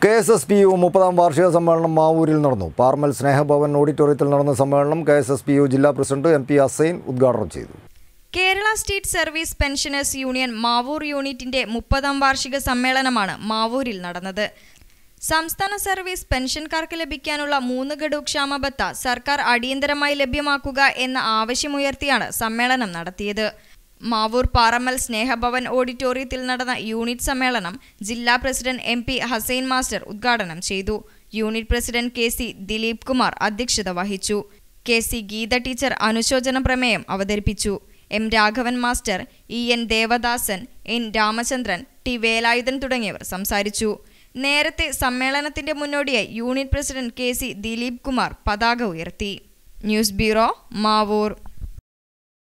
K S S P U മുപ്പതാം വാർഷിക സമ്മേളനം മാവൂരിൽ നടന്നു പാർമൽ സ്നേഹഭവൻ ഓഡിറ്റോറിയത്തിൽ നടന്ന സമ്മേളനം K S S P U ജില്ലാ പ്രസിഡന്റ് എം പി അസൈൻ ഉദ്ഘാടനം ചെയ്തു Kerala state service pensioners union Mavoor യൂണിറ്റിന്റെ മുപ്പതാം വാർഷിക സമ്മേളനമാണ് മാവൂരിൽ നടന്നത് സംസ്ഥാന സർവീസ് പെൻഷൻകാർക്ക് ലഭിക്കാനുള്ള മൂന്ന് ഗഡു ക്ഷാമബത്ത സർക്കാർ അടിയന്തരമായി ലഭ്യമാക്കുക എന്ന ആവശ്യമുയർത്തിയാണ് സമ്മേളനം നടത്തിയത് മാവൂർ പാറമ്മൽ സ്നേഹഭവൻ ഓഡിറ്റോറിയത്തിൽ നടന്ന യൂണിറ്റ് സമ്മേളനം ജില്ലാ president M P Hussain master ഉദ്ഘാടനം ചെയ്തു unit president K C Dileep Kumar അധ്യക്ഷത വഹിച്ചു കെ സി ഗീത ടീച്ചർ അനുശോചന പ്രമേയം അവതരിപ്പിച്ചു M Raghavan master E N Devadasan N Ramachandran T Velayudhan തുടങ്ങിയവർ സംസാരിച്ചു നേരത്തെ സമ്മേളനത്തിന്റെ മുന്നോടിയായി unit president K C Dileep Kumar പതാക ഉയർത്തി ന്യൂസ് ബ്യൂറോ മാവൂർ